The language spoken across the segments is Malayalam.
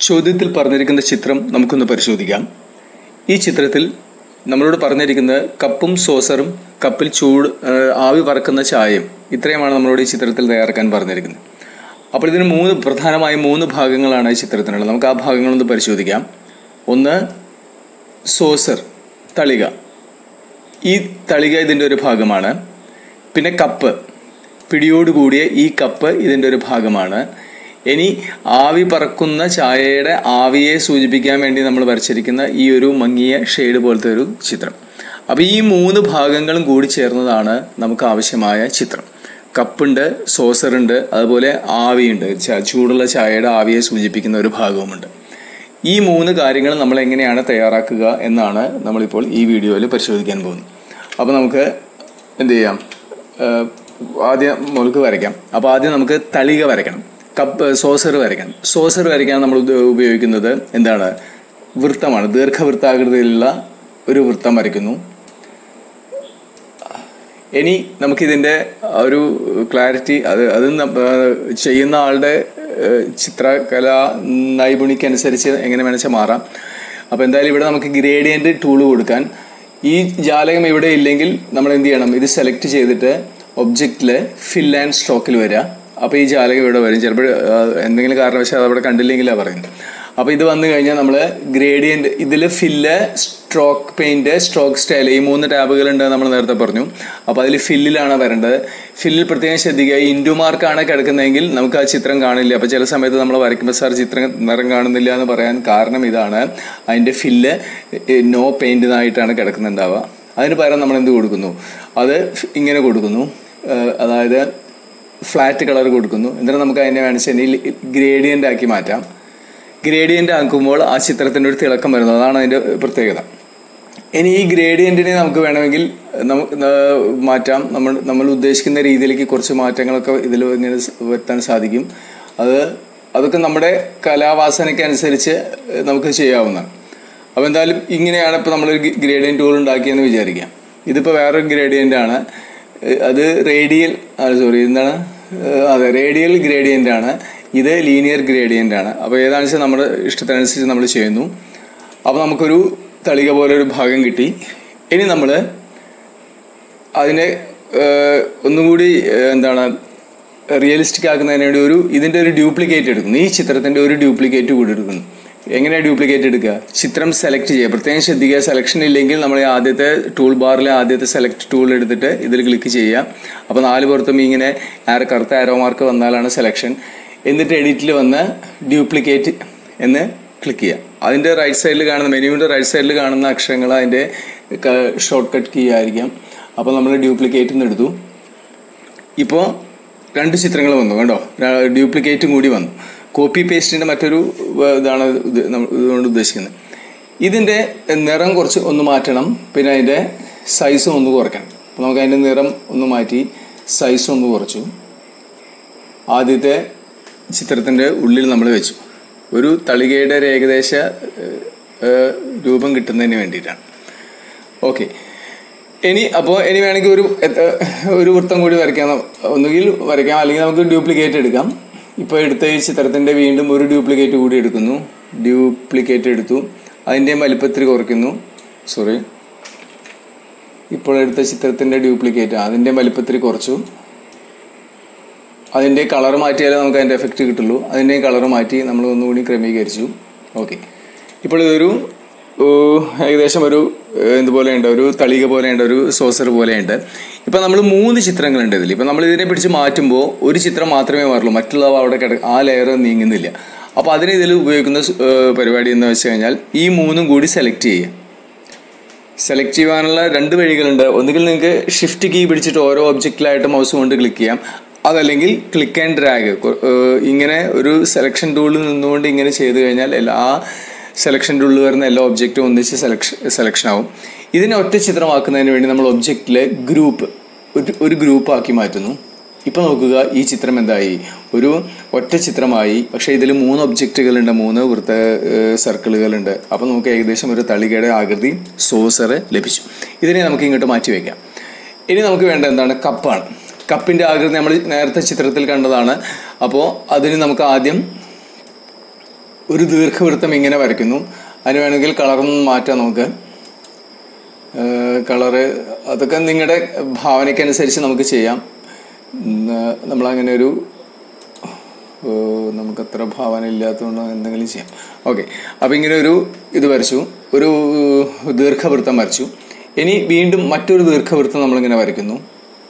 ചോദ്യത്തിൽ പറഞ്ഞിരിക്കുന്ന ചിത്രം നമുക്കൊന്ന് പരിശോധിക്കാം ഈ ചിത്രത്തിൽ നമ്മളോട് പറഞ്ഞിരിക്കുന്നത് കപ്പും സോസറും കപ്പിൽ ചൂട് ഏഹ്, ആവി പറക്കുന്ന ചായയും ഇത്രയുമാണ് നമ്മളോട് ഈ ചിത്രത്തിൽ തയ്യാറാക്കാൻ പറഞ്ഞിരിക്കുന്നത് അപ്പോൾ ഇതിന് മൂന്ന് പ്രധാനമായും മൂന്ന് ഭാഗങ്ങളാണ് ഈ ചിത്രത്തിനുള്ളത് നമുക്ക് ആ ഭാഗങ്ങളൊന്ന് പരിശോധിക്കാം ഒന്ന് സോസർ തളിക ഈ തളിക ഇതിൻ്റെ ഒരു ഭാഗമാണ് പിന്നെ കപ്പ് പിടിയോടുകൂടിയ ഈ കപ്പ് ഇതിൻ്റെ ഒരു ഭാഗമാണ് ഇനി ആവി പറക്കുന്ന ചായയുടെ ആവിയെ സൂചിപ്പിക്കാൻ വേണ്ടി നമ്മൾ വരച്ചിരിക്കുന്ന ഈ ഒരു മങ്ങിയ ഷെയ്ഡ് പോലത്തെ ഒരു ചിത്രം അപ്പോൾ ഈ മൂന്ന് ഭാഗങ്ങളും കൂടി ചേർന്നതാണ് നമുക്ക് ആവശ്യമായ ചിത്രം കപ്പുണ്ട് സോസറുണ്ട് അതുപോലെ ആവിയുണ്ട് ച- ചൂടുള്ള ചായയുടെ ആവിയെ സൂചിപ്പിക്കുന്ന ഒരു ഭാഗവുമുണ്ട് ഈ മൂന്ന് കാര്യങ്ങൾ നമ്മൾ എങ്ങനെയാണ് തയ്യാറാക്കുക എന്നാണ് നമ്മളിപ്പോൾ ഈ വീഡിയോയിൽ പരിശോധിക്കാൻ പോകുന്നത് അപ്പോൾ നമുക്ക് എന്ത് ചെയ്യാം ഏഹ് ആദ്യം മുളുക്ക് വരയ്ക്കാം അപ്പോൾ ആദ്യം നമുക്ക് തളിക വരയ്ക്കണം കപ്പ് സോസർ വരയ്ക്കണം സോസർ വരയ്ക്കാൻ നമ്മൾ ഉപ- ഉപയോഗിക്കുന്നത് എന്താണ് വൃത്തമാണ് ദീർഘവൃത്താകൃതിയിലുള്ള ഒരു വൃത്തം വരയ്ക്കുന്നു ഇനി നമുക്കിതിൻ്റെ ഒരു ക്ലാരിറ്റി അത് അത് ന- ഏഹ് ചെയ്യുന്ന ആളുടെ ഏഹ് ചിത്രകല നൈപുണിക്കനുസരിച്ച് എങ്ങനെ വേണമെച്ചാൽ മാറാം അപ്പോൾ എന്തായാലും ഇവിടെ നമുക്ക് ഗ്രേഡിയൻ്റ് ടൂൾ കൊടുക്കാൻ ഈ ജാലകം ഇവിടെ ഇല്ലെങ്കിൽ നമ്മൾ എന്ത് ചെയ്യണം ഇത് സെലക്ട് ചെയ്തിട്ട് ഒബ്ജക്റ്റിൽ ഫിൽ ആൻഡ് സ്ട്രോക്കിൽ വരിക അപ്പോൾ ഈ ജാലകം ഇവിടെ വരും ചിലപ്പോൾ എന്തെങ്കിലും കാരണവശാൽ അത് അവിടെ കണ്ടില്ലെങ്കിലാണ് പറയുന്നത് അപ്പോൾ ഇത് വന്നു കഴിഞ്ഞാൽ നമ്മൾ ഗ്രേഡിയൻ്റ് ഇതിൽ fill stroke paint stroke style ഈ മൂന്ന് ടാബുകൾ ഉണ്ട് നമ്മൾ നേരത്തെ പറഞ്ഞു അപ്പോൾ അതിൽ ഫില്ലിലാണ് വരേണ്ടത് ഫില്ലിൽ പ്രത്യേകം ശ്രദ്ധിക്കുക ഇൻഡു മാർക്കാണ് കിടക്കുന്നതെങ്കിൽ നമുക്ക് ആ ചിത്രം കാണില്ല അപ്പോൾ ചില സമയത്ത് നമ്മൾ വരയ്ക്കുമ്പോൾ സാർ ചിത്രം നിറം കാണുന്നില്ല എന്ന് പറയാൻ കാരണം ഇതാണ് അതിൻ്റെ ഫില്ല് നോ പെയിൻറ്റിനായിട്ടാണ് കിടക്കുന്നുണ്ടാവുക അതിന് പകരം നമ്മൾ എന്ത് കൊടുക്കുന്നു അത് ഇങ്ങനെ കൊടുക്കുന്നു ഏഹ് അതായത് ഫ്ലാറ്റ് കളർ കൊടുക്കുന്നു എന്നിട്ട് നമുക്ക് അതിനെ വേണമെങ്കിൽ ഗ്രേഡിയൻ്റ് ആക്കി മാറ്റാം ഗ്രേഡിയൻ്റ് ആക്കുമ്പോൾ ആ ചിത്രത്തിൻ്റെ ഒരു തിളക്കം വരുന്നത് അതാണ് അതിൻ്റെ പ്രത്യേകത ഇനി ഈ ഗ്രേഡിയൻറ്റിനെ നമുക്ക് വേണമെങ്കിൽ നമുക്ക് ന- മാറ്റാം നമ്മൾ നമ്മൾ ഉദ്ദേശിക്കുന്ന രീതിയിലേക്ക് കുറച്ച് മാറ്റങ്ങളൊക്കെ ഇതിൽ ഇങ്ങനെ സ് വരുത്താൻ സാധിക്കും അത് അതൊക്കെ നമ്മുടെ കലാവാസനയ്ക്ക് അനുസരിച്ച് നമുക്ക് ചെയ്യാവുന്നതാണ് അപ്പോൾ എന്തായാലും ഇങ്ങനെയാണ് ഇപ്പോൾ നമ്മളൊരു ഗ്രേഡിയൻ ടൂൾ ഉണ്ടാക്കിയെന്ന് വിചാരിക്കാം ഇതിപ്പോൾ വേറൊരു ഗ്രേഡിയൻ്റ് ആണ് ഏഹ് അത് റേഡിയൽ സോറി എന്താണ് ഏഹ് അതെ റേഡിയൽ ഗ്രേഡിയൻ്റ് ആണ് ഇത് ലീനിയർ ഗ്രേഡിയൻ്റ് ആണ് അപ്പോൾ ഏതാണെന്ന് വെച്ചാൽ നമ്മുടെ ഇഷ്ടത്തിനനുസരിച്ച് നമ്മൾ ചെയ്യുന്നു അപ്പോൾ നമുക്കൊരു തളിക പോലെ ഒരു ഭാഗം കിട്ടി ഇനി നമ്മൾ അതിനെ ഏഹ്, ഒന്നുകൂടി ഏഹ്, എന്താണ് റിയലിസ്റ്റിക് ആക്കുന്നതിന് വേണ്ടി ഒരു ഇതിൻ്റെ ഒരു ഡ്യൂപ്ലിക്കേറ്റ് എടുക്കുന്നു ഈ ചിത്രത്തിൻ്റെ ഒരു ഡ്യൂപ്ലിക്കേറ്റ് കൂടി എടുക്കുന്നു എങ്ങനെയാണ് ഡ്യൂപ്ലിക്കേറ്റ് എടുക്കുക ചിത്രം സെലക്ട് ചെയ്യുക പ്രത്യേകം ശ്രദ്ധിക്കുക സെലക്ഷൻ ഇല്ലെങ്കിൽ നമ്മൾ ഈ ആദ്യത്തെ ടൂൾ ബാറിലെ ആദ്യത്തെ സെലക്ട് ടൂൾ എടുത്തിട്ട് ഇതിൽ ക്ലിക്ക് ചെയ്യുക അപ്പോൾ നാല് പുറത്തും ഇങ്ങനെ ആരോ കറുത്ത ആരോ മാർക്ക് വന്നാലാണ് സെലക്ഷൻ എന്നിട്ട് എഡിറ്റിൽ വന്ന് ഡ്യൂപ്ലിക്കേറ്റ് എന്ന് ക്ലിക്ക് ചെയ്യുക അതിൻ്റെ റൈറ്റ് സൈഡിൽ കാണുന്ന മെനുവിൻ്റെ റൈറ്റ് സൈഡിൽ കാണുന്ന അക്ഷരങ്ങൾ അതിൻ്റെ ഷോർട്ട് കട്ട് കീ ആയിരിക്കാം അപ്പോൾ നമ്മൾ ഡ്യൂപ്ലിക്കേറ്റ് എന്ന് എടുത്തു ഇപ്പോൾ രണ്ട് ചിത്രങ്ങൾ വന്നു കണ്ടോ ഡ്യൂപ്ലിക്കേറ്റും കൂടി വന്നു കോപ്പി പേസ്റ്റിൻ്റെ മറ്റൊരു ഏർ, ഇതാണ് ഇത് നമ്മൾ ഇതുകൊണ്ട് ഉദ്ദേശിക്കുന്നത് ഇതിൻ്റെ നിറം കുറച്ച് ഒന്ന് മാറ്റണം പിന്നെ അതിൻ്റെ സൈസും ഒന്ന് കുറയ്ക്കണം അപ്പോൾ നമുക്ക് അതിൻ്റെ നിറം ഒന്ന് മാറ്റി സൈസും ഒന്ന് കുറച്ചു ആദ്യത്തെ ചിത്രത്തിൻ്റെ ഉള്ളിൽ നമ്മൾ വെച്ചു ഒരു തളികയുടെ ഒരു ഏകദേശ ഏഹ്, ഏഹ്, രൂപം കിട്ടുന്നതിന് വേണ്ടിയിട്ടാണ് ഓക്കെ ഇനി അപ്പോൾ ഇനി വേണമെങ്കിൽ ഒരു എത്ര- ഒരു വൃത്തം കൂടി വരയ്ക്കാം ഒന്നുകിൽ വരയ്ക്കാം അല്ലെങ്കിൽ നമുക്ക് ഡ്യൂപ്ലിക്കേറ്റ് എടുക്കാം ഇപ്പോൾ എടുത്ത ഈ ചിത്രത്തിൻ്റെ വീണ്ടും ഒരു ഡ്യൂപ്ലിക്കേറ്റ് കൂടി എടുക്കുന്നു ഡ്യൂപ്ലിക്കേറ്റ് എടുത്തു അതിൻ്റെ വലിപ്പത്തിൽ കുറയ്ക്കുന്നു സോറി ഇപ്പോൾ എടുത്ത ചിത്രത്തിൻ്റെ ഡ്യൂപ്ലിക്കേറ്റ് അതിൻ്റെ വലിപ്പത്തിൽ കുറച്ചു അതിൻ്റെ കളർ മാറ്റിയാലേ നമുക്ക് അതിൻ്റെ എഫക്റ്റ് കിട്ടുള്ളൂ അതിൻ്റെ കളർ മാറ്റി നമ്മൾ ഒന്നുകൂടി ക്രമീകരിച്ചു ഓക്കെ ഇപ്പോൾ ഇതൊരു ഓ, ഏകദേശം ഒരു ഏഹ്, ഇതുപോലെയുണ്ട് ഒരു തളിക പോലെയുണ്ട് ഒരു സോസർ പോലെയുണ്ട് ഇപ്പം നമ്മൾ മൂന്ന് ചിത്രങ്ങളുണ്ട് ഇതിൽ ഇപ്പം നമ്മൾ ഇതിനെ പിടിച്ച് മാറ്റുമ്പോൾ ഒരു ചിത്രം മാത്രമേ മാറുള്ളൂ മറ്റുള്ളവ അവിടെ കിട ആ ലെയർ നീങ്ങുന്നില്ല അപ്പോൾ അതിന് ഇതിൽ ഉപയോഗിക്കുന്ന സ്- ഏഹ്, പരിപാടി എന്ന് വെച്ച് കഴിഞ്ഞാൽ ഈ മൂന്നും കൂടി സെലക്ട് ചെയ്യുക സെലക്ട് ചെയ്യാനുള്ള രണ്ട് വഴികളുണ്ട് ഒന്നുകിൽ നിങ്ങൾക്ക് ഷിഫ്റ്റ് കീ പിടിച്ചിട്ട് ഓരോ ഒബ്ജക്റ്റിലായിട്ട് മൗസ് കൊണ്ട് ക്ലിക്ക് ചെയ്യാം അതല്ലെങ്കിൽ ക്ലിക്ക് ആൻഡ് ഡ്രാഗ് ഇങ്ങനെ ഒരു സെലക്ഷൻ ടൂളിൽ നിന്നുകൊണ്ട് ഇങ്ങനെ ചെയ്ത് കഴിഞ്ഞാൽ എല്ലാ ആ സെലക്ഷൻ ടൂളിൽ വരുന്ന എല്ലാ ഒബ്ജക്റ്റും ഒന്നിച്ച് സെലക്ഷൻ സെലക്ഷൻ ആവും ഇതിനെ ഒറ്റ ചിത്രമാക്കുന്നതിന് വേണ്ടി നമ്മൾ ഒബ്ജക്റ്റിലെ ഗ്രൂപ്പ് ഒരു ഒരു ഗ്രൂപ്പാക്കി മാറ്റുന്നു ഇപ്പോൾ നോക്കുക ഈ ചിത്രം എന്തായി ഒരു ഒറ്റ ചിത്രമായി പക്ഷേ ഇതിൽ മൂന്ന് ഒബ്ജക്റ്റുകളുണ്ട് മൂന്ന് വൃത്ത സർക്കിളുകളുണ്ട് അപ്പോൾ നമുക്ക് ഏകദേശം ഒരു തളികയുടെ ആകൃതി സോസർ ലഭിച്ചു ഇതിനെ നമുക്ക് ഇങ്ങോട്ട് മാറ്റി വയ്ക്കാം ഇനി നമുക്ക് വേണ്ട എന്താണ് കപ്പാണ് കപ്പിൻ്റെ ആകൃതി നമ്മൾ നേരത്തെ ചിത്രത്തിൽ കണ്ടതാണ് അപ്പോൾ അതിന് നമുക്ക് ആദ്യം ഒരു ദീർഘവൃത്തം ഇങ്ങനെ വരയ്ക്കുന്നു അതിന് വേണമെങ്കിൽ കളറൊന്നും മാറ്റാം നമുക്ക് കളറ് അതൊക്കെ നിങ്ങളുടെ ഭാവനയ്ക്കനുസരിച്ച് നമുക്ക് ചെയ്യാം ഉം, നമ്മളങ്ങനെ ഒരു ഏഹ്, നമുക്ക് അത്ര ഭാവന ഇല്ലാത്തതുകൊണ്ട് എന്തെങ്കിലും ചെയ്യാം ഓക്കെ അപ്പോൾ ഇങ്ങനെ ഒരു ഇത് വരച്ചു ഒരു ദീർഘവൃത്തം വരച്ചു ഇനി വീണ്ടും മറ്റൊരു ദീർഘവൃത്തം നമ്മളിങ്ങനെ വരയ്ക്കുന്നു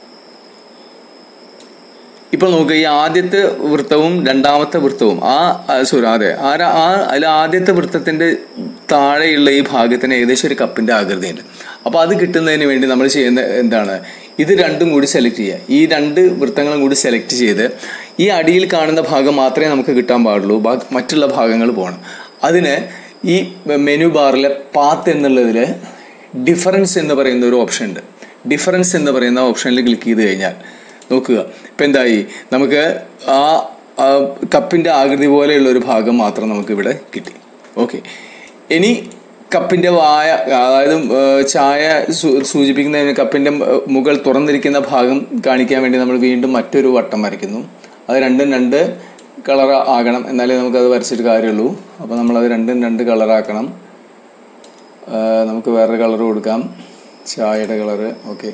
ഇപ്പോൾ നോക്കുക ഈ ആദ്യത്തെ വൃത്തവും രണ്ടാമത്തെ വൃത്തവും ആ സോറി അതെ ആ ര- ആ അതിൽ ആദ്യത്തെ വൃത്തത്തിന്റെ താഴെയുള്ള ഈ ഭാഗത്തിന് ഏകദേശം ഒരു കപ്പിന്റെ ആകൃതിയുണ്ട് അപ്പോൾ അത് കിട്ടുന്നതിന് വേണ്ടി നമ്മൾ ചെയ്യുന്ന എന്താണ് ഇത് രണ്ടും കൂടി സെലക്ട് ചെയ്യുക ഈ രണ്ട് വൃത്തങ്ങളും കൂടി സെലക്ട് ചെയ്ത് ഈ അടിയിൽ കാണുന്ന ഭാഗം മാത്രമേ നമുക്ക് കിട്ടാൻ പാടുള്ളൂ ബാക്കി മറ്റുള്ള ഭാഗങ്ങൾ പോകണം അതിന് ഈ മെനു ബാറിലെ പാത്ത് എന്നുള്ളതിൽ ഡിഫറൻസ് എന്ന് പറയുന്ന ഒരു ഓപ്ഷൻ ഉണ്ട് ഡിഫറൻസ് എന്ന് പറയുന്ന ഓപ്ഷനിൽ ക്ലിക്ക് ചെയ്ത് കഴിഞ്ഞാൽ നോക്കുക ഇപ്പം എന്തായി നമുക്ക് ആ ആ കപ്പിൻ്റെ ആകൃതി പോലെയുള്ള ഒരു ഭാഗം മാത്രം നമുക്ക് ഇവിടെ കിട്ടി ഓക്കെ ഇനി കപ്പിൻ്റെ വായ അതായത് ഏഹ്, ചായ സൂ- സൂചിപ്പിക്കുന്നതിന് കപ്പിൻ്റെ മുകൾ തുറന്നിരിക്കുന്ന ഭാഗം കാണിക്കാൻ വേണ്ടി നമ്മൾ വീണ്ടും മറ്റൊരു വട്ടം വരയ്ക്കുന്നു അത് രണ്ടും രണ്ട് കളർ ആകണം എന്നാലേ നമുക്കത് വരച്ചിട്ട് കാര്യമുള്ളൂ അപ്പോൾ നമ്മളത് രണ്ടും രണ്ട് കളറാക്കണം നമുക്ക് വേറൊരു കളർ കൊടുക്കാം ചായയുടെ കളറ് ഓക്കെ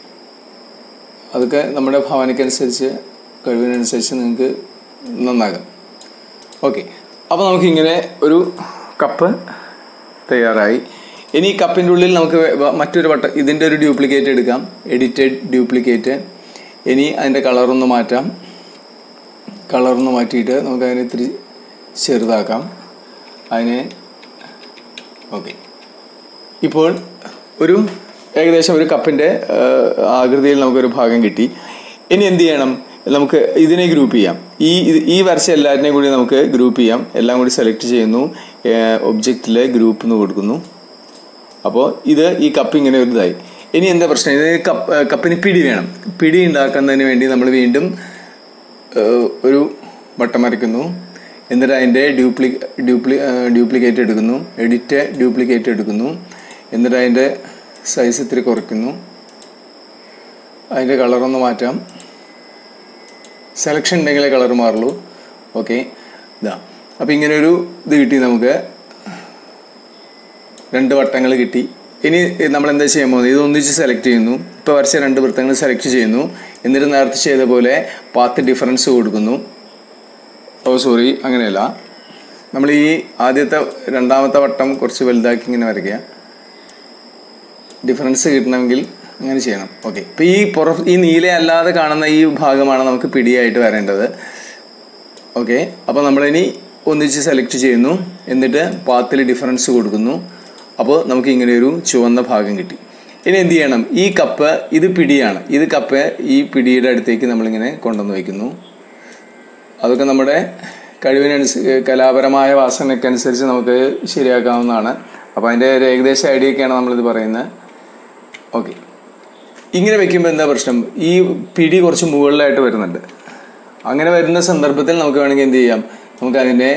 അതൊക്കെ നമ്മുടെ ഭാവനയ്ക്കനുസരിച്ച് കഴിവിനനുസരിച്ച് നിങ്ങൾക്ക് നന്നാകാം ഓക്കെ അപ്പോൾ നമുക്കിങ്ങനെ ഒരു കപ്പ് തയ്യാറായി ഇനി ഈ കപ്പിൻ്റെ ഉള്ളിൽ നമുക്ക് വേ- മറ്റൊരു വട്ടം ഇതിൻ്റെ ഒരു ഡ്യൂപ്ലിക്കേറ്റ് എടുക്കാം എഡിറ്റഡ് ഡ്യൂപ്ലിക്കേറ്റ് ഇനി അതിൻ്റെ കളറൊന്ന് മാറ്റാം കളറൊന്ന് മാറ്റിയിട്ട് നമുക്ക് അതിനെ ഇത്തിരി ചെറുതാക്കാം അതിനെ ഓക്കെ ഇപ്പോൾ ഒരു ഏകദേശം ഒരു കപ്പിൻ്റെ ആകൃതിയിൽ നമുക്കൊരു ഭാഗം കിട്ടി ഇനി എന്ത് ചെയ്യണം നമുക്ക് ഇതിനെ ഗ്രൂപ്പ് ചെയ്യാം ഈ ഇത്- ഈ വരച്ച എല്ലാറ്റിനെയും കൂടി നമുക്ക് ഗ്രൂപ്പ് ചെയ്യാം എല്ലാം കൂടി സെലക്ട് ചെയ്യുന്നു ഒബ്ജക്റ്റിലെ ഗ്രൂപ്പ് എന്ന് കൊടുക്കുന്നു അപ്പോൾ ഇത് ഈ കപ്പ് ഇങ്ങനെ ഒരു ഇതായി ഇനി എന്താ പ്രശ്നം ഇത് കപ്പ് കപ്പിന് പിടി വേണം പിടി ഉണ്ടാക്കുന്നതിന് വേണ്ടി നമ്മൾ വീണ്ടും ഏഹ്, ഒരു വട്ടം വരയ്ക്കുന്നു എന്നിട്ട് അതിൻ്റെ ഡ്യൂപ്ലി ഡ്യൂപ്ലി ഡ്യൂപ്ലിക്കേറ്റ് എടുക്കുന്നു എഡിറ്റ് ഡ്യൂപ്ലിക്കേറ്റ് എടുക്കുന്നു എന്നിട്ട് അതിൻ്റെ സൈസ് ഇത്തിരി കുറയ്ക്കുന്നു അതിൻ്റെ കളറൊന്ന് മാറ്റാം സെലക്ഷൻ ഉണ്ടെങ്കിലേ കളർ മാറുള്ളൂ ഓക്കെ ഇതാ അപ്പോൾ ഇങ്ങനെ ഒരു ഇത് കിട്ടി നമുക്ക് രണ്ട് വട്ടങ്ങൾ കിട്ടി ഇനി നമ്മൾ എന്താ ചെയ്യാൻ പോകുന്നത് ഇത് ഒന്നിച്ച് സെലക്ട് ചെയ്യുന്നു ഇപ്പോൾ വരച്ച രണ്ട് വൃത്തങ്ങൾ സെലക്ട് ചെയ്യുന്നു എന്നിട്ട് നേരത്തെ ചെയ്ത പോലെ പാത്ത് ഡിഫറൻസ് കൊടുക്കുന്നു ഓ സോറി അങ്ങനെയല്ല നമ്മൾ ഈ ആദ്യത്തെ രണ്ടാമത്തെ വട്ടം കുറച്ച് വലുതാക്കി ഇങ്ങനെ വരയ്ക്കുക ഡിഫറൻസ് കിട്ടണമെങ്കിൽ അങ്ങനെ ചെയ്യണം ഓക്കെ ഇപ്പം ഈ പുറ ഈ നീല അല്ലാതെ കാണുന്ന ഈ ഭാഗമാണ് നമുക്ക് പിടിയായിട്ട് വരേണ്ടത് ഓക്കെ അപ്പോൾ നമ്മളിനി ഒന്നിച്ച് സെലക്ട് ചെയ്യുന്നു എന്നിട്ട് പാത്തിൽ ഡിഫറൻസ് കൊടുക്കുന്നു അപ്പോൾ നമുക്ക് ഇങ്ങനെ ഒരു ചുവന്ന ഭാഗം കിട്ടി ഇനി എന്ത് ചെയ്യണം ഈ കപ്പ് ഇത് പിടിയാണ് ഇത് കപ്പ് ഈ പിടിയുടെ അടുത്തേക്ക് നമ്മളിങ്ങനെ കൊണ്ടുവന്ന് വയ്ക്കുന്നു അതൊക്കെ നമ്മുടെ കഴിവിനനുസരിച്ച് കലാപരമായ വാസനയ്ക്കനുസരിച്ച് നമുക്ക് ശരിയാക്കാവുന്നതാണ് അപ്പോൾ അതിൻ്റെ ഒരു ഏകദേശ ഐഡിയ ഒക്കെയാണ് നമ്മളിത് പറയുന്നത് ഓക്കെ ഇങ്ങനെ വെക്കുമ്പോൾ എന്താ പ്രശ്നം ഈ പിടി കുറച്ച് മുകളിലായിട്ട് വരുന്നുണ്ട് അങ്ങനെ വരുന്ന സന്ദർഭത്തിൽ നമുക്ക് വേണമെങ്കിൽ എന്ത് ചെയ്യാം നമുക്ക് അതിനെ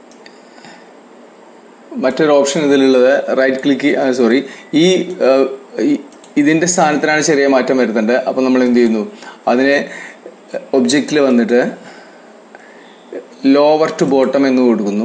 മറ്റൊരു ഓപ്ഷൻ ഇതിലുള്ളത് റൈറ്റ് ക്ലിക്ക് സോറി ഈ ആ, ഈ- ഇതിൻ്റെ സ്ഥാനത്തിനാണ് ചെറിയ മാറ്റം വരുന്നുണ്ട് അപ്പോൾ നമ്മൾ എന്ത് ചെയ്യുന്നു അതിനെ ഒബ്ജക്റ്റിൽ വന്നിട്ട് ലോവർ ടു ബോട്ടം എന്ന് കൊടുക്കുന്നു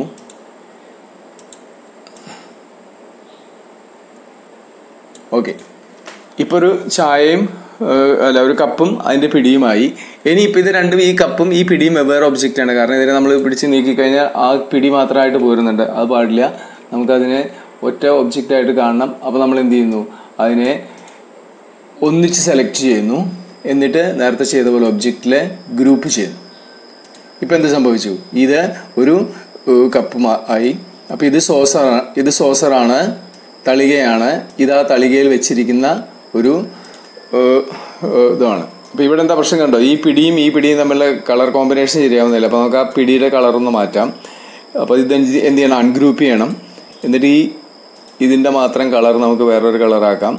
ഓക്കെ ഇപ്പോൾ ഒരു ചായയും ഏഹ്, അല്ല ഒരു കപ്പും അതിൻ്റെ പിടിയുമായി ഇനിയിപ്പോൾ ഇത് രണ്ടും ഈ കപ്പും ഈ പിടിയും വെവ്വേറെ ഒബ്ജക്റ്റാണ് കാരണം ഇതിനെ നമ്മൾ പിടിച്ച് നീക്കിക്കഴിഞ്ഞാൽ ആ പിടി മാത്രമായിട്ട് പോരുന്നുണ്ട് അത് പാടില്ല നമുക്കതിനെ ഒറ്റ ഒബ്ജക്റ്റായിട്ട് കാണണം അപ്പോൾ നമ്മൾ എന്ത് ചെയ്യുന്നു അതിനെ ഒന്നിച്ച് സെലക്ട് ചെയ്യുന്നു എന്നിട്ട് നേരത്തെ ചെയ്ത പോലെ ഒബ്ജക്റ്റിലെ ഗ്രൂപ്പ് ചെയ്യുന്നു ഇപ്പം എന്ത് സംഭവിച്ചു ഇത് ഒരു ഏഹ്, കപ്പ് മാ- ആയി അപ്പോൾ ഇത് സോസറാണ് ഇത് സോസറാണ് തളികയാണ് ഇത് ആ തളികയിൽ വെച്ചിരിക്കുന്ന ഒരു ഏഹ്, ഏഹ്, ഇതാണ് അപ്പോൾ ഇവിടെ എന്താ പ്രശ്നം കണ്ടോ ഈ പിടിയും ഈ പിടിയും തമ്മിലുള്ള കളർ കോമ്പിനേഷൻ ശരിയാവുന്നില്ല അപ്പോൾ നമുക്ക് ആ പിടിയുടെ കളറൊന്ന് മാറ്റാം അപ്പോൾ ഇത് എന്ത് എന്ത് ചെയ്യണം അൺഗ്രൂപ്പ് ചെയ്യണം എന്നിട്ട് ഈ ഇതിൻ്റെ മാത്രം കളർ നമുക്ക് വേറൊരു കളറാക്കാം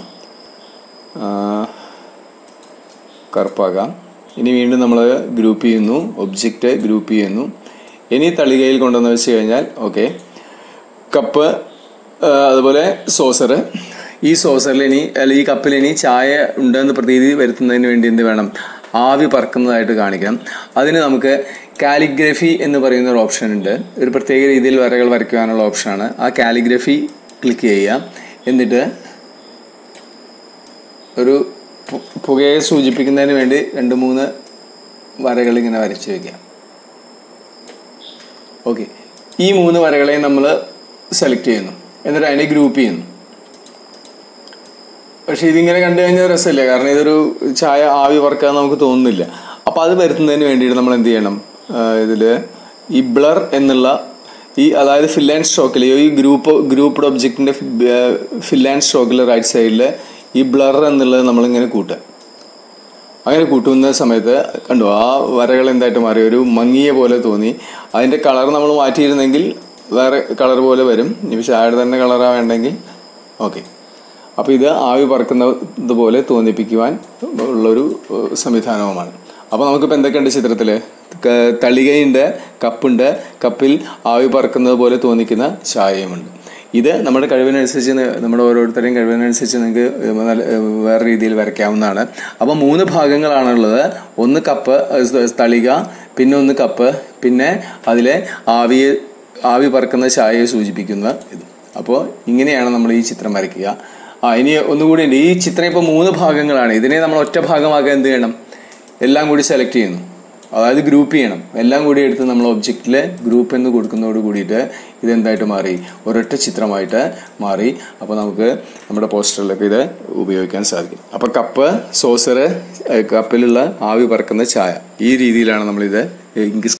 കറുപ്പാക്കാം ഇനി വീണ്ടും നമ്മൾ ഗ്രൂപ്പ് ചെയ്യുന്നു ഒബ്ജക്റ്റ് ഗ്രൂപ്പ് ചെയ്യുന്നു ഇനി തളികയിൽ കൊണ്ടുവന്ന് വെച്ച് കഴിഞ്ഞാൽ ഓക്കെ കപ്പ് ആ, അതുപോലെ സോസറ് ഈ സോസറിൽ ഇനി അല്ല ഈ കപ്പിൽ ഇനി ചായ ഉണ്ടെന്ന് പ്രതീതി വരുത്തുന്നതിന് വേണ്ടി എന്ത് വേണം ആവി പറക്കുന്നതായിട്ട് കാണിക്കണം അതിന് നമുക്ക് കാലിഗ്രഫി എന്ന് പറയുന്ന ഒരു ഓപ്ഷൻ ഉണ്ട് ഒരു പ്രത്യേക രീതിയിൽ വരകൾ വരയ്ക്കുവാനുള്ള ഓപ്ഷനാണ് ആ കാലിഗ്രഫി ക്ലിക്ക് ചെയ്യുക എന്നിട്ട് ഒരു പു- പുകയെ സൂചിപ്പിക്കുന്നതിന് വേണ്ടി രണ്ട് മൂന്ന് വരകൾ ഇങ്ങനെ വരച്ച് വയ്ക്കാം ഓക്കെ ഈ മൂന്ന് വരകളെയും നമ്മൾ സെലക്ട് ചെയ്യുന്നു എന്നിട്ട് അതിനെ ഗ്രൂപ്പ് ചെയ്യുന്നു പക്ഷെ ഇതിങ്ങനെ കണ്ടു കഴിഞ്ഞാൽ രസമില്ല കാരണം ഇതൊരു ചായ ആവി വറക്കാൻ നമുക്ക് തോന്നുന്നില്ല അപ്പോൾ അത് വരുത്തുന്നതിന് വേണ്ടിയിട്ട് നമ്മൾ എന്ത് ചെയ്യണം ഇതിൽ ഈ ബ്ലർ എന്നുള്ള ഈ അതായത് ഫിൽ ആൻഡ് സ്ട്രോക്കിൽ ഈ ഗ്രൂപ്പ് ഗ്രൂപ്പ്ഡ് ഒബ്ജക്റ്റിൻ്റെ ഫിൽ ആൻഡ് സ്ട്രോക്കിൽ റൈറ്റ് സൈഡിൽ ഈ ബ്ലർ എന്നുള്ളത് നമ്മളിങ്ങനെ കൂട്ടുക അങ്ങനെ കൂട്ടുന്ന സമയത്ത് കണ്ടു ആ വരകൾ എന്തായിട്ട് മാറി ഒരു മങ്ങിയ പോലെ തോന്നി അതിൻ്റെ കളർ നമ്മൾ മാറ്റിയിരുന്നെങ്കിൽ വേറെ കളർ പോലെ വരും ഇനി ചായയുടെ തന്നെ കളറാ വേണ്ടെങ്കിൽ ഓക്കെ അപ്പോൾ ഇത് ആവി പറക്കുന്നത് പോലെ തോന്നിപ്പിക്കുവാൻ ഉള്ളൊരു ഏഹ്, സംവിധാനവുമാണ് അപ്പോൾ നമുക്കിപ്പോൾ എന്തൊക്കെയുണ്ട് ചിത്രത്തിൽ തളികയുണ്ട് കപ്പുണ്ട് കപ്പിൽ ആവി പറക്കുന്നത് പോലെ തോന്നിക്കുന്ന ചായയുമുണ്ട് ഇത് നമ്മുടെ കഴിവിനനുസരിച്ച് ന- നമ്മുടെ ഓരോരുത്തരുടെയും കഴിവിനനുസരിച്ച് നിങ്ങൾക്ക് നല്ല ഏഹ്, വേറെ രീതിയിൽ വരയ്ക്കാവുന്നതാണ് അപ്പോൾ മൂന്ന് ഭാഗങ്ങളാണുള്ളത് ഒന്ന് കപ്പ് ഏഹ്, തളിക പിന്നെ ഒന്ന് കപ്പ് പിന്നെ അതിലെ ആവിയെ ആവി പറക്കുന്ന ചായയെ സൂചിപ്പിക്കുന്ന ഇത് അപ്പോൾ ഇങ്ങനെയാണ് നമ്മൾ ഈ ചിത്രം വരയ്ക്കുക ആ ഇനി ഒന്നുകൂടി ഉണ്ട് ഈ ചിത്രം ഇപ്പോൾ മൂന്ന് ഭാഗങ്ങളാണ് ഇതിനെ നമ്മൾ ഒറ്റ ഭാഗമാക്കാൻ എന്ത് ചെയ്യണം എല്ലാം കൂടി സെലക്ട് ചെയ്യുന്നു അതായത് ഗ്രൂപ്പ് ചെയ്യണം എല്ലാം കൂടി എടുത്ത് നമ്മൾ ഒബ്ജക്റ്റിൽ ഗ്രൂപ്പ് എന്ന് കൊടുക്കുന്നതോട് കൂടിയിട്ട് ഇതെന്തായിട്ട് മാറി ഒരൊറ്റ ചിത്രമായിട്ട് മാറി അപ്പോൾ നമുക്ക് നമ്മുടെ പോസ്റ്ററിലൊക്കെ ഇത് ഉപയോഗിക്കാൻ സാധിക്കും അപ്പോൾ കപ്പ് സോസറ് കപ്പിലുള്ള ആവി പറക്കുന്ന ചായ ഈ രീതിയിലാണ് നമ്മളിത് ഇങ്ക്